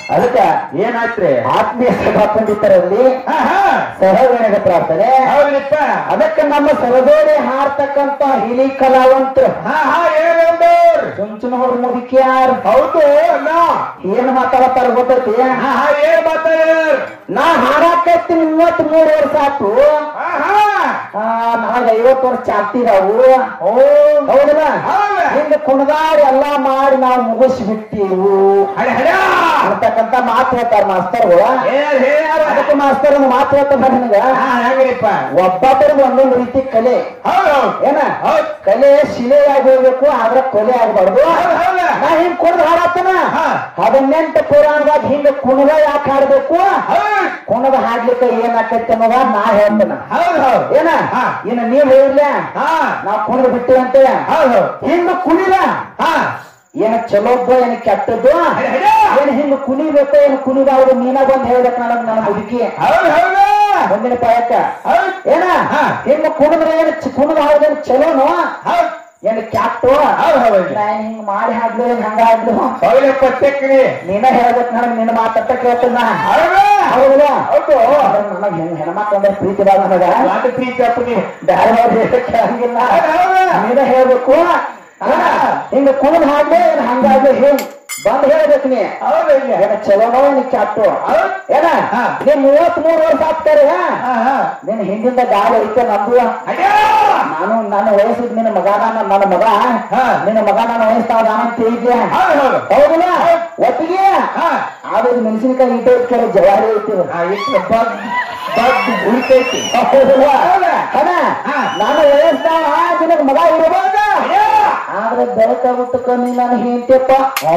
ಅದಕ್ಕ ಏನಾಯ್ತ್ರಿ ಆತ್ಮೀಯ ಸಭಾ ಪಂಡಿತರಲ್ಲಿ ಹಾ ಹಾ ಸಹಗಣದ ಪ್ರಾರ್ಥನೆ ಹೌದಪ್ಪ ಅದಕ್ಕೆ ನಮ್ಮ ಸರದೋಡಿ ಹಾಡ್ತಕ್ಕಂತ ಹಿಲಿ ಕಲಾವಂತರು ಹಾ ಹಾ ಏನಂದವ್ರು ಚುಂಚನವ್ರ ಮುದುಕಿಯಾರ್ ಹೌದು ಅಲ್ಲ ಏನ್ ಮಾತಾಡತ್ತಾರ ಗೊತ್ತೈತಿ ಹಾ ಹಾ ಏನ್ ಮಾತಾಡ್ಯಾರ ನಾ ಹಾಡಾಕತ್ತಿ ಮೂವತ್ತ್ ಮೂರು ವರ್ಷ ಆತು ಹಾ ಹಾ ಆ, ನನಗ ಐವತ್ತು ವರ್ಷ ಚಾಪ್ತಿದಾವು ಓ ಹೌದಲ್ಲ ಹೌದ ಹಿಂಗ ಕುಣದಾಡಿ ಎಲ್ಲಾ ಮಾಡಿ ನಾವು ಮುಗಿಸ್ಬಿಟ್ಟಿವು ಹಡೆ ಹಡ ಅಂತಕ್ಕಂತ ಮಾತು ಹೇಳ್ತಾರ ಮಾಸ್ತರ್ಗಳು ಹೇಳ್ ಹೇಳ್ಯಾರ ಅದಕ್ಕೆ ಮಾಸ್ತರ್ ಒಂದು ಮಾತು ಹೇಳ್ತಾರ ನನಗ ಹಾ ಹೆಂಗ್ರಿಪ್ಪ ಒಬ್ಬೊಬ್ಬರಿಗೆ ಒಂದೊಂದು ರೀತಿ ಕಲೆ ಹೌದು ಹೌದು ಏನ ಹೌದ್ ಕಲೆ ಶಿಲೆಯಾಗಿ ಹೋಗ್ಬೇಕು ಆದ್ರೆ ಕೊಲೆ ಆಗ್ಬಾರ್ದು ಹೌದ್ ಹೌದ ನಾ ಹಿಂಗ್ ಕುಣದ್ ಹಾಡತ್ತನ ಹಾ ಹದಿನೆಂಟು ಪುರಾಣದಾಗ ಹಿಂಗ ಕುಣದ ಯಾಕೆ ಹಾಡ್ಬೇಕು ಹೌದ್ ಕುಣದ ಹಾಡ್ಲಿಕ್ಕೆ ಏನ್ ಆಕೈತಿ ಅನ್ನೋದ ನಾ ಹೇಳ್ತೇನ ಹೌದ್ ಹೌದ್ ಏನ ಹಾ. ಇನ್ನು ನೀವ್ ಹೇಳಿಲ್ಲ ಹಾ ನಾವ್ ಕುಣದ್ ಬಿಟ್ಟಿವಂತೆ ಹೌದ್ ಹೌದ್ ಹಿಂಗ ಕುಣಿದ ಹಾ ಏನ ಚಲೋದ್ದು ಏನ ಕೆಟ್ಟದ್ದು ಹಡೆ ಹಡ ಏನ್ ಹಿಂಗ ಕುಣಿಬೇಕು ಏನ್ ಕುಣಿದಾವ್ರು ನೀನ ಬಂದ್ ಹೇಳ್ಬೇಕು ನನಗ್ ನನ್ನ ಮುದುಕಿ ಹೌದ್ ಹೌದ ಮುಂದಿನ ಪಾಯಕ್ಕ ಹೌದ್ ಏನ ಹಾ. ಹಿಂಗ ಕುಣಿದ್ರೆ ಏನ್ ಚ- ಕುಣಿದ ಹಾಡ್ದೇನ್ ಚಲೋನು ಹೌದ್ ಏನ್ ಕ್ಯಾಟ್ಟು ಹೌದ್ ಹೌದ್ ನಾ ಹಿಂಗ್ ಮಾಡಿ ಹಾಡ್ಲು ಏನ್ ಹಂಗ ಹಾಡ್ಲು ಹೌದ ಪಟ್ಟಕ್ರಿ ನೀನ ಹೇಳ್ಬೇಕು ನನಗ್ ನಿನ್ನ ಮಾತಾಡ್ತ ಕೇಳ್ತೇನ ಹೌದ ಹೌದಲ್ಲ ಹೌದು ನನಗ್ ಹೆಣ್ ಹೆಣ್ಮಕ್ಳು ಅಂದ್ರೆ ಪ್ರೀತಿ ಬಾಳ ನನಗ ಮಾತು ಪ್ರೀತಿ ಅಪ್ಪನಿ ಬ್ಯಾರೆ ಅವ್ರ್ ಹೇಳಕ್ಕೆ ಹಂಗಿಲ್ಲ ಹೌದ್ ಹೌದ ನೀನ ಹೇಳ್ಬೇಕು ಏನ? ಹಿಂಗ ಕುಣಿದ್ ಹಾಡ್ಲೆ ಏನ್ ಹಂಗಾಗ್ಲಿ ಹಿಂಗ್ ಬಂದ್ ಹೇಳ್ಬೇಕು ನೀ ಹೌದಲ್ಲ ಏನ ಚಲೋನೋ ನೀ ಕ್ಯಾಟು ಹೌದ್ ಏನ ಹಾ. ನೀ ಮೂವತ್ತ್ ಮೂರು ವರ್ಷ ಆಗ್ತಾರೆ ಹಾ ಹಾ ನಿನ್ ಹಿಂದಿಂದ ಗಾಳಿ ಐತೆ ನಂದು ಅಡ್ಯಾ ನಾನು ನನ್ನ ವಯಸ್ಸಿದ್ ನಿನ್ನ ಮಗ ನನ್ನ ನನ್ನ ಮಗ ಹಾ. ನಿನ್ನ ಮಗ ನನ್ನ ವಯಸ್ಸಾವ ನಾನು ತಿಳಿದ್ದೆ ಹೌದ್ ಹೌದು ಹೌದಲ್ಲ ಒಟ್ಟಿಗೆ ಹಾ ಆದ್ರೆ ಮೆಣಸಿನಕಾಯಿ ಇಟ್ಟು ಕೆಲವು ಜವಾರಿ ಐತಿ ಆ ಇಟ್ಟು ಬಗ್ ಬಗ್ ಉಳಿತೈತಿ ಹೌದಲ್ಲ ಹೌದಾ? ಅಣ್ಣ, ಹಾ. ನನ್ನ ವಯಸ್ಸಾವ ನಿನಗ್ ಮಗ ಇರಬಹುದ ಅಡ್ಯಾ ಆದ್ರೆ ಬೆಳಕಾಗುತ್ತಕ್ಕ ನೀ ನಾನು ಹೆಂಡ್ತಿಯಪ್ಪ ಓ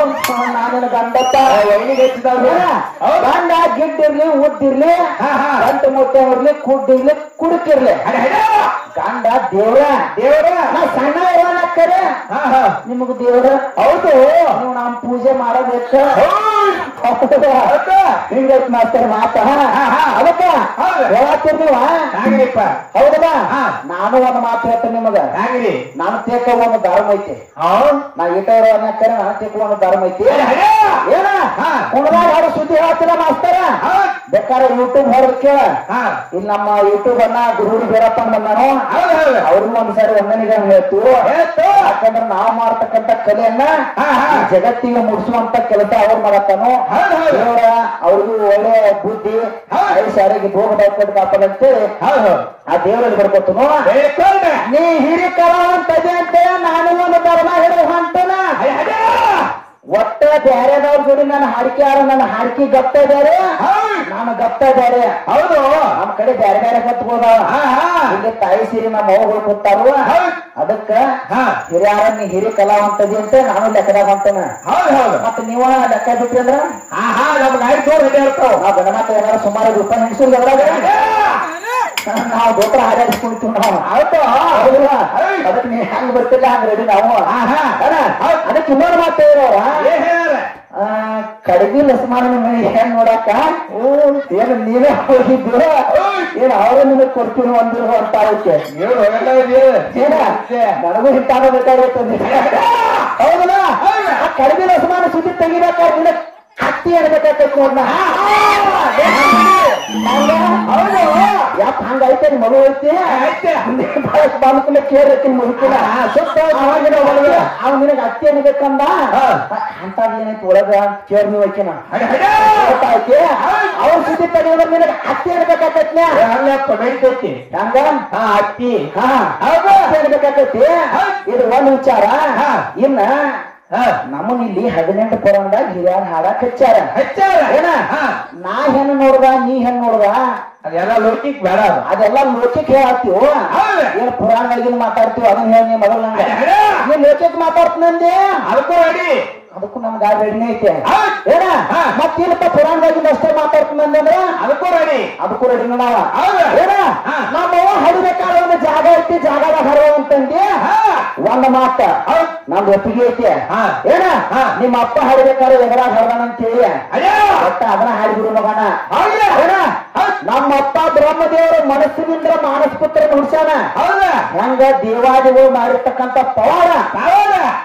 ನಾನು ಗಂಡಪ್ಪ ಒಳ್ಳಿಗೆ ಹೆಚ್ಚಿದವ್ರು ಹೌದು ಗಂಡ ಗಿಡ್ಡಿರ್ಲಿ ಉದ್ದಿರ್ಲಿ ಹಾ ಹಾ ಗಂಟು ಮುಟ್ಟೆ ಇರ್ಲಿ ಕುಡ್ಡಿರ್ಲಿ ಕುಡುಕಿರ್ಲಿ ಅಡ ಅಡ ಗಂಡ ದೇವ್ರ ದೇವರ ನಾ ಸಣ್ಣ ಇರೋಣಕ್ಕರೆ ಹಾ ಹಾ ನಿಮಗ್ ದೇವ್ರ ಹೌದು ನೀವು ನಮ್ ಪೂಜೆ ಮಾಡಬೇಕು ಹೌದ್ ಹೌದಾ? ಹಿಂಗೈತ್ ಮಾಸ್ತರ್ ಮಾತ ಹಾ, ಹಾ. ಅದಕ್ಕ ಹೌದು. ಹೇಳತ್ತೀರ್ ನೀವ ಹ್ಯಾಂಗ್ರಿಪ್ಪ ಹೌದಲ್ಲ ಹಾ. ನಾನು ಒಂದು ಮಾತು ಹೇಳ್ತೇನೆ ನಿಮಗ ಹ್ಯಾಂಗ್ರಿ ನಾನು ತೇಕ ಒಂದು ಧರ್ಮ ಐತಿ ಹೌದ್ ನಾ ಇಟ್ಟವ್ರ ಅನ್ನಕ್ಕರೆ ನಾನು ತೇಕ ಒಂದು ಧರ್ಮ ಐತಿ ಅಡ ಅಡ ಏನ ಹಾ. ಕುಣದಾಗ ಹಾಡು ಸುದ್ದಿ ಹೇಳ್ತೀರ ಮಾಸ್ತರ ಹೌದ್ ಬೇಕಾದ್ರೆ ಯೂಟ್ಯೂಬ್ ಹೊರದ್ ಕೇಳ ಹಾ ಇಲ್ಲಿ ನಮ್ಮ ಯೂಟ್ಯೂಬ್ ಅನ್ನ ಗುರುಡಿ ಬೇರಪ್ಪ ಬಂದಾನು ಹೌದ್ ಹೌದು ಅವ್ರಿಗೂ ಒಂದ್ಸಾರಿ ಒಂದನಿಗೆ ಹೇಳ್ತು ಹೇಳ್ತು ಯಾಕಂದ್ರೆ ನಾವು ಮಾಡ್ತಕ್ಕಂತ ಕಲೆಯನ್ನ ಹಾ, ಹಾ. ಈ ಜಗತ್ತಿಗೆ ಮುಡಿಸುವಂತ ಕೆಲಸ ಅವ್ರು ಮಾಡತ್ತಾನು ಹೌದ್ ಹೌದು ದೇವರ ಅವ್ರಿಗೂ ಒಳ್ಳೆ ಬುದ್ಧಿ ಹೌದ್. ಐಸಾರಿಗೆ ಭೋಗ ಬರ್ಕೊಟ್ಟು ಕಾಪಾಡಂತೇಳಿ ಹೌದ್ ಹೌದು ಆ ದೇವರಲ್ಲಿ ಬರ್ಕೊತನು ಹೇಳ್ಕೊಂಡೆ ನೀ ಹಿರಿ ಕಲಾವಂತದೆ ಅಂತ ನಾನು ಒಂದು ಧರ್ಮ ಹಿಡಿದು ಹೊಂಟನ ಅಡ ಅಡ ಒಟ್ಟ ಬ್ಯಾರೆದವ್ರ ಜೋಡಿ ನನ್ನ ಹಾಡಿಕೆ ಯಾರು ನನ್ನ ಹಾಡಿಕೆ ಗಪ್ಪ ಇದ್ದಾರೆ ಹೌದ್ ನಾನು ಗಪ್ಪ ಇದ್ದಾರೆ ಹೌದು ನಮ್ ಕಡೆ ಬ್ಯಾರೆ ಬ್ಯಾರೆ ಕತ್ಬೋದಾವ ಹಾ ಹಾ ಇಲ್ಲಿ ತಾಯಿ ಸೀರಿ ನಮ್ಮ ಅವ್ಗಳು ಕೂತಾರು ಹೌದ್ ಅದಕ್ಕ ಹಾ ಹಿರಿಯಾರ ನೀ ಹಿರಿ ಕಲಾವಂತದಿ ಅಂತ ನಾನು ಲೆಕ್ಕದಾಗ ಹೊಂಟೇನ ಹೌದ್ ಹೌದು ಮತ್ತೆ ನೀವ ಲೆಕ್ಕ ಬಿಟ್ರಿ ಅಂದ್ರ ಹಾ ಹಾ ನಮ್ಗೆ ಆಯ್ತು ರೆಡಿ ಇರ್ತಾವ ನಾವ್ ಗಣಮತ ಏನಾರ ಸುಮಾರು ರೂಪಾಯಿ ಹೆಂಗಸರು ಅದ್ರಾಗ ನಾವು ದೋತ್ರ ಹಾಡಾಡಿಸ್ಕೊಂತೀವಿ ನಾವು ಹೌದು ಹೌದಲ್ಲ? ಹೌದ್. ಅದಕ್ಕೆ ನೀ ಹೆಂಗ್ ಬರ್ತಿಲ್ಲ ಹಂಗ ರೆಡಿ ನಾವು ಹಾ ಹಾ ಅಣ್ಣ, ಹೌದ್. ಅದಕ್ಕೆ ಇನ್ನೊಂದು ಮಾತು ಹೇಳೋರ ಏನ್ ಹೇಳ್ಯಾರ ಕಡಿಮೆ ಲಸ್ಮಾನ ಹೆಣ್ ನೋಡಾಕ ಏನು ನೀವೇ ಹೋಗಿದ್ದು ಏನ್ ಅವ್ರ ನಿನಗ್ ಕೊಡ್ತೀನಿ ಒಂದಿರ ಅಂತ ಐತೆ ಹೇಳು ಎಲ್ಲ ಇದೆ ಏನ ನನಗೂ ಹಿಟ್ಟಾಗ ಬೇಕಾಗಿರ್ತದೆ ಹೌದಲ್ಲ ಆ ಕಡಿಮೆ ಲಸ್ಮಾನ ಸುದ್ದಿ ತೆಗಿಬೇಕಾದ್ರೆ ನಿನಗ್ ಕತ್ತಿ ಅನ್ಬೇಕಾಗ್ತೈತಿ ನೋಡ್ನ ಹೌದು ಯಾಕೆ ಹಂಗ ಐತೆ ನಿಮ್ ಮಗು ಐತಿ ಐತೆ. ಬಾಲಕನ ಕೇಳಿರ್ತಿ ಮುದುಕಿನ ಸುತ್ತ ಅವಾಗಿನ ಒಳಗೆ ಅವ್ ನಿನಗೆ ಅತ್ತಿ ಅನ್ಬೇಕಂದ ಹಾ. ಅಂತ ಏನೈತಿ ಒಳಗ ಕೇಳಿ ನೀವು ಐಕಿನ ಅಡ ಅಡ ಗೊತ್ತಾಯ್ತಿ ಅವ್ರ ಸುದ್ದಿ ತೆಗಿಯೋದ್ರ ನಿನಗೆ ಅತ್ತಿ ಅನ್ಬೇಕಾಗ್ತೈತಿ ಅಲ್ಲಪ್ಪ ನಡೀತೈತಿ ಹಂಗ ಹಾ ಅಕ್ಕಿ ಹಾ ಹೌದು ಅತ್ತಿ ಅನ್ಬೇಕಾಗ್ತೈತಿ ಇದು ಒಂದ್ ವಿಚಾರ ಹಾ. ಇನ್ನ ಹಾ ನಮ್ಮನ್ ಇಲ್ಲಿ ಹದಿನೆಂಟು ಪುರಾಣದಾಗ ಹಿರಿಯರ್ ಹಾಡಕ್ ಹಚ್ಚಾರ ಹಚ್ಚಾರ ಏನ ಹಾ ನಾ ಹೆಣ್ಣು ನೋಡ್ದ ನೀ ಹೆಣ್ಣು ನೋಡ್ದ ಅದೆಲ್ಲ ಲೋಕಿಕ್ ಬೇಡ ಅದು ಅದೆಲ್ಲ ಲೋಕಕ್ಕೆ ಹೇಳತ್ತೀವ ಹೌದು ಏನ್ ಪುರಾಣಗಳಿಗೆ ಮಾತಾಡ್ತೀವಿ ಅದನ್ನ ಹೇಳಿ ನೀ ಮೊದಲು ನಂಗೆ ಅಡ ಅಡ ನೀ ಲೋಕಕ್ಕೆ ಮಾತಾಡ್ತೀನಂದೆ ಅದಕ್ಕೂ ರೆಡಿ ಅದಕ್ಕೂ ನಮ್ ಗಾಡಿ ರೆಡಿನೇ ಐತೆ ಹೌದ್. ಏನ ಹಾ. ಮತ್ತೇನಪ್ಪ ಪುರಾಣದಾಗ ಅಷ್ಟೇ ಮಾತಾಡ್ತೀನಂದ್ರೆ ಅದಕ್ಕೂ ರೆಡಿ ಅದಕ್ಕೂ ರೆಡಿನ ನಾವ ಹೌದು. ಏನ ಹಾ. ನಮ್ಮವ್ವ ಹಡಿಬೇಕಾದ್ರೆ ಒಂದು ಜಾಗ ಐತಿ ಜಾಗದಾಗ ಹರವ ಅಂತಂದಿ ಹಾ ಒಂದ್ ಮಾತ ಹೌದ್. ನಮ್ದು ಒಪ್ಪಿಗೆ ಐತಿ ಹಾ. ಏನ ಹಾ. ನಿಮ್ಮ ಅಪ್ಪ ಹಡಿಬೇಕಾದ್ರೆ ಎಗರಾಗ ಹರದಾನ ಅಂತ ಹೇಳಿ ಅಡ ಒಟ್ಟ ಅದನ್ನ ಹಾಡಿಬಿಡು ಮಗನ ಹೌದ ಏನ ಹೌದ್. ನಮ್ಮ ಅಪ್ಪ ಬ್ರಹ್ಮದೇವರು ಮನಸ್ಸಿನಿಂದ ಮಾನಸ ಪುತ್ರ ನುಡ್ಸ್ಯಾನ ಹೌದ ಹೆಂಗ ದೇವಾದಿಗಳು ಮಾಡಿರ್ತಕ್ಕಂಥ ಪವಾಡ ಹೌದ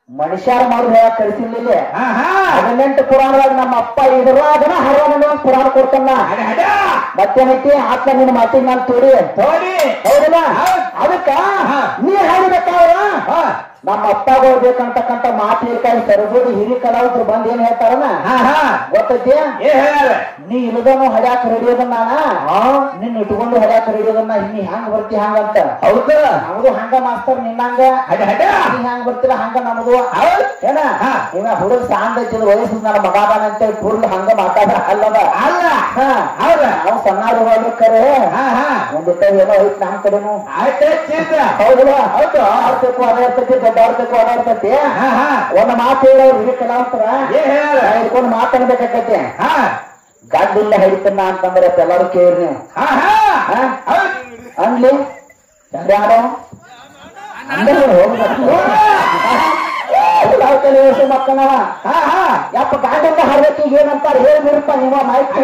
ಮನುಷ್ಯರ ಮಾಡಿ ಹೇಳಕ್ ಕಳಿಸಿರ್ಲಿಲ್ಲ ಹಾ ಹಾ ಹದಿನೆಂಟು ಪುರಾಣದಾಗ ನಮ್ಮ ಅಪ್ಪ ಇದ್ರಾಗನ ಹರವನ ಪುರಾಣ ಕೊಡ್ತಾನ ಹಡ ಹಡ ಮತ್ತೇನೈತಿ ಆತ್ಮ ನಿನ್ನ ಮಾತಿಗೆ ನಾನು ತೋಡಿ ತೋಡಿ ಹೌದಲ್ಲ ಹೌದ್. ಅದಕ್ಕ ಹಾ. ನೀ ಹಾಡಿಬೇಕಾದ್ರ ಹಾ ನಮ್ಮ ಅಪ್ಪಗಳು ಬೇಕಂತಕ್ಕಂತ ಮಾತು ಹೇಳ್ತಾರೆ ಸರಸ್ವತಿ ಹಿರಿ ಕಲಾವಿದ್ರು ಬಂದ್ ಏನ್ ಹೇಳ್ತಾರನ ಹಾ ಹಾ ಗೊತ್ತೈತಿ ಏ ಹೇಳ್ಯಾರ ನೀ ಇಲ್ಲದನು ಹಡ್ಯಾಕ ಹಿಡಿಯೋದನ್ನ ನಿನ್ನ ಇಟ್ಕೊಂಡು ಹಡ್ಯಾಕ ಹಿಡಿಯೋದನ್ನ ನೀ ಹೆಂಗ್ ಬರ್ತಿ ಹಂಗಂತ ಹೌದು ನಮ್ದು ಹಂಗ ಮಾಸ್ತರ್ ನಿನ್ನಂಗ ಹಡ ಹಡ ನೀ ಹೆಂಗ್ ಬರ್ತೀರ ಹಂಗ ನಮ್ದು ಹೌದ್ ಏನ ಹಾ. ಇವ ಹುಡುಗ ಸಾಂದ್ ಐತಿ ವಯಸ್ಸು ನನ್ನ ಮಗ ಅದಾನ ಅಂತೇಳಿ ಪೂರ್ಣ ಹಂಗ ಮಾತಾಡ ಅಲ್ಲದ ಅಲ್ಲ ಹಾ ಹೌದ ನಾವು ಸಣ್ಣಾರು ಹೋಗ್ಬೇಕಾರೆ ಹಾ ಹಾ ಒಂದಿಟ್ಟ ಏನೋ ಐತ್ ನಮ್ ಕಡೆನು ಆಯ್ತು ಚಿಂತ ಹೌದಲ್ಲ ಹೌದು ಆಡ್ಬೇಕು ಅದಾಡ್ತೈತಿ ದೊಡ್ಡಾಡ್ಬೇಕು ಅದಾಡ್ತೈತಿ ಹಾ ಹಾ ಒಂದ್ ಮಾತು ಹೇಳೋ ಹಿರಿ ಕಲಾವಂತರ ಏ ಹೇಳ್ಯಾರ ಹಿಡ್ಕೊಂಡು ಮಾತಾಡ್ಬೇಕಾಕೈತಿ ಹಾ ಗಡ್ಡಿಲ್ಲ ಹಿಡಿತನ ಅಂತಂದ್ರೆ ಎಲ್ಲಾರು ಕೇಳಿ ನೀವು ಹಾ ಹಾ ಹಾ? ಹೌದ್ ಅನ್ಲಿ ಯಾರೋ ಅಂದ್ರೆ ಹೋಗಿ ಮಕ್ಕಳವ ಹಾ ಹಾ ಯಪ್ಪ ಗಾಂಡಿಂದ ಹರ್ಬೇಕು ಏನಂತಾರ ಹೇಳ್ಬಿಡಪ್ಪ ನಿಮ್ಮ ಮಾಹಿತಿ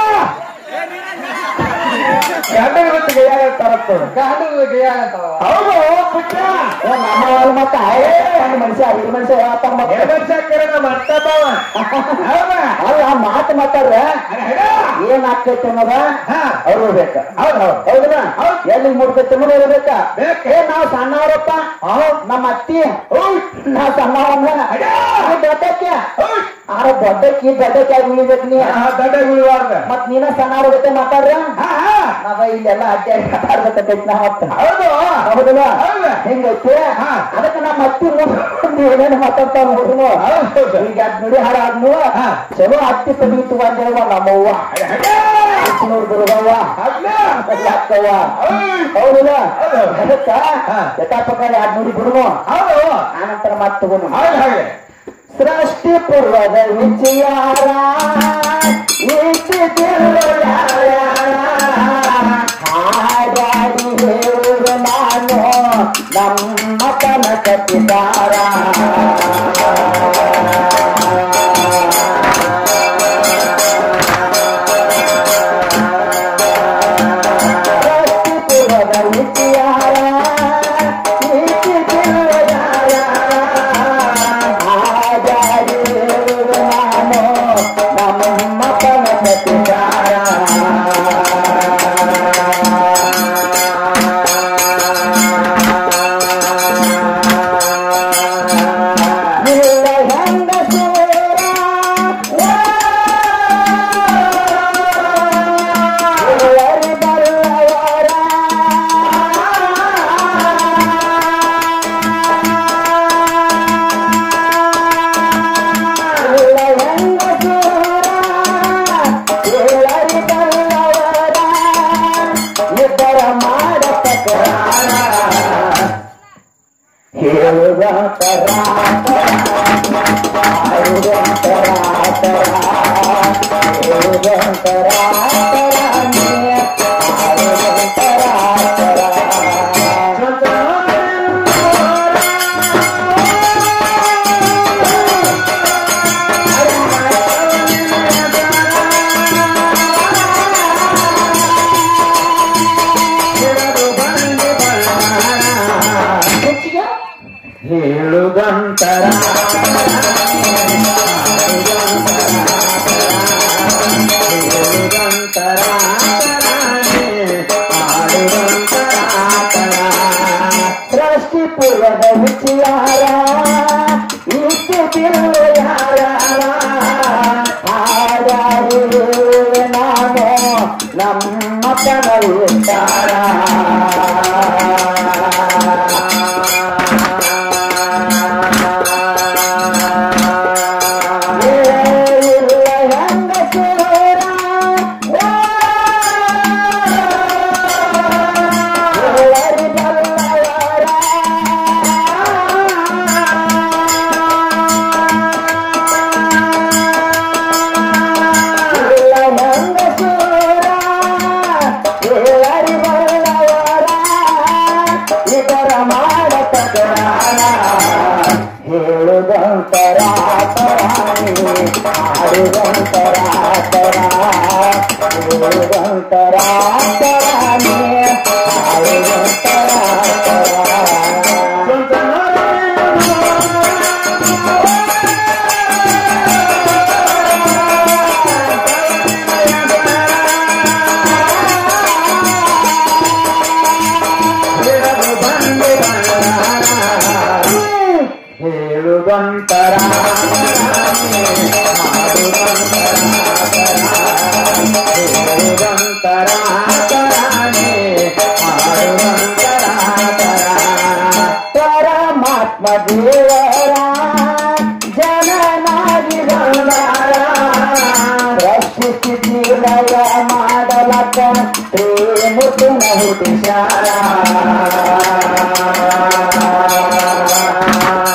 ಗಂಡನ ಗೊತ್ತಿಗೆ ಯಾರಂತಾರತ್ತ ಗಾಂಡಿ ಹೌದು ಪುಟ್ಟ ನಮ್ಮ ಅವ್ರು ಮತ್ತ ಒಂದು ಮನುಷ್ಯ ಹಿರಿ ಮನುಷ್ಯ ಹೇಳ್ತಾರ ಮತ್ತೆ ಹೇಮಚಕ್ರ ನಮ್ಮ ಅತ್ತಪ್ಪವ ಹೌದಾ ಅಲ್ಲ ಮಾತು ಮಾತಾಡ್ರ ಹಡ ಹಡ ಏನ್ ಆಗ್ತೈತೆ ಅನ್ನೋದ ಹಾ ಅವ್ರು ಇರ್ಬೇಕ ಹೌದ್ ಹೌದ್ ಹೌದಲ್ಲ ಹೌದ್. ಎಲ್ಲಿ ಮುಡ್ತೈತೆ ಅನ್ನೋದು ಇರ್ಬೇಕ ಬೇಕ. ಏ ನಾವು ಸಣ್ಣವರಪ್ಪ ನಮ್ಮ ಅತ್ತಿ ನಾ ಸಣ್ಣವನ್ನ ಅಡ. ನೀ ದೊಡ್ಡಕ್ಕೆ ಹೌದ್ ಆರ ದೊಡ್ಡಕ್ಕಿ ದೊಡ್ಡಕ್ಕೆ ಆಗಿ ಉಳಿಬೇಕು ನೀ ಹಾ ದೊಡ್ಡ ಗುರುವಾರ್ದ ಮತ್ ನೀನ ಸಣ್ಣವ್ರ ಜೊತೆ ಮಾತಾಡ್ರ ಹಾ ಹಾ ನಾವ ಇಲ್ಲೆಲ್ಲ ಅಡ್ಡಾಡಿ ಮಾತಾಡ್ಬೇಕೈತಿ ನಾ ಮತ್ತ ಹೌದು ಹೌದಲ್ಲ ಹೌದ. ಹಿಂಗೈತಿ ಹಾ. ಅದಕ್ಕೆ ನಮ್ಮ ಅತ್ತಿ ಮುಂದೆ ಏನೇನು ಮಾತಾಡ್ತಾವ ನೋಡುನು ಹೌದು ಈಗ ಅದ್ ನುಡಿ ಹಾಡಾದ್ನು ಹಾ. ಚಲೋ ಅತ್ತಿ ತೆಗಿತು ಅಂದೇವ ನಮ್ಮವ್ವ ಹಡ ಹಡ ವಿಷ್ಣುವ್ರ ದುರ್ಗವ್ವ ಹೌದ್ಲ ಅಕ್ಕವ್ವ ಹೌದ್ ಹೌದಲ್ಲ ಹೌದು. ಅದಕ್ಕ ಹಾ. ಯಥಾಪಕಾರ ಯಾಡ್ ನುಡಿ ಬಿಡುನು ಹೌದು ಆನಂತರ ಮಾತು ತಗೋನು ಹೌದು ಹಾಗೆ ಸೃಷ್ಟಿ ಪೂರ್ವದ ವಿಜಯಾರ ಹಾಡಾಡಿ ಹೇಳುವ ನಾನು ನಮ್ಮ ಕನಕತಿದಾರ ಸೃಷ್ಟಿ ಪೂರ್ವದ ವಿಜಯಾರ ಹಾಡಾಡಿ ಹೇಳುವ ನಾನು ನಮ್ಮ ಕನಕತಿದಾರ ಇಲ್ಲ ಹೆಂಗಸೂರ ಎಲ್ಲರಿ ಬಲ್ಲವರ ಇಲ್ಲ ಹೆಂಗಸೂರ ಎಲ್ಲರಿ ಬಲ್ಲವರ ಇಬ್ಬರ ಮಾಡತಕ್ಕರಾರ ಹೇಳುವಂತರ ಹೇಳುದಂತರ ಸೃಷ್ಟಿ ಪೂರ್ವದ ವಿಚಾರ ಇಷ್ಟಿಲ್ಲ ಯಾರ ಹಾಡಾಡಿ ನಾನು ನಮ್ಮ ಇದರ ಮಾಡತಕರಾನ ಹೇಳುದಂತರ ತರಾಣಿ ಆಡುವಂತರ ತರ ಹೇಳುದಂತರ ತರಾಣಿ ಆಡುವಂತರ ತರ ಮಾಡುವಂತರ ಮಾಡುವಂತರ ಪರಮಾತ್ಮ ದೇವರ ಜನನಾಗಿ ಬಂದಾರ ರಕ್ಷಿಸಿ ಲಯ ಮಾಡಲಕ್ಕ ಪ್ರೇಮುತುನ ಹುಟ್ಟಿಸಾರ